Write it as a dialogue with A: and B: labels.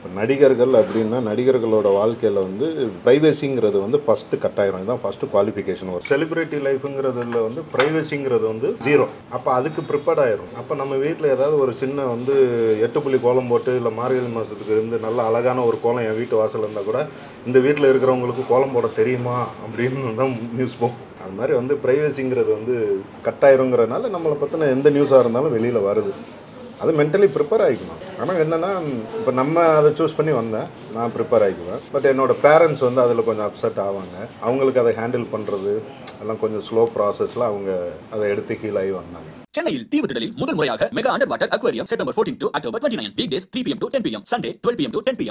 A: நடிகர்கள் அப்படின்னா நடிகர்களோட வாழ்க்கையில் வந்து ப்ரைவேசிங்கிறது வந்து ஃபஸ்ட்டு கட்டாயிரம் இதுதான் ஃபஸ்ட்டு குவாலிஃபிகேஷன் ஒரு செலிபிரிட்டி லைஃபுங்கிறதுல வந்து ப்ரைவேசிங்கிறது வந்து ஜீரோ அப்போ அதுக்கு ப்ரிப்பேர்ட் ஆயிரும் அப்போ நம்ம வீட்டில் ஏதாவது ஒரு சின்ன வந்து எட்டு புள்ளி கோலம் போட்டு இல்லை மார்கழி மாதத்துக்கு இருந்து நல்ல அழகான ஒரு கோலம் என் வீட்டு வாசல் இருந்தால் கூட இந்த வீட்டில் இருக்கிறவங்களுக்கு கோலம் போட தெரியுமா அப்படின்னு தான் நியூஸ் போகும் அது மாதிரி வந்து ப்ரைவேசிங்கிறது வந்து கட்டாயிருங்கிறனால நம்மளை பற்றின எந்த நியூஸாக இருந்தாலும் வெளியில் வருது அது மென்டலி ப்ரிப்பேர் ஆகிக்கணும் ஆனால் என்னென்னா இப்போ நம்ம அதை சூஸ் பண்ணி வந்தேன் நான் ப்ரிப்பேர் ஆகிக்குவேன் பட் என்னோட பேரண்ட்ஸ் வந்து அதில் கொஞ்சம் அப்செட் ஆவாங்க அவங்களுக்கு அதை ஹேண்டில் பண்ணுறது எல்லாம் கொஞ்சம் ஸ்லோ ப்ராசஸில் அவங்க அதை எடுத்து கீழாகி வந்தாங்க
B: சென்னையில் தீவுத்திடலில் முதல் முறையாக mega under water aquarium September 14 to October 29 week days three PM to ten PM Sunday twelve PM to ten PM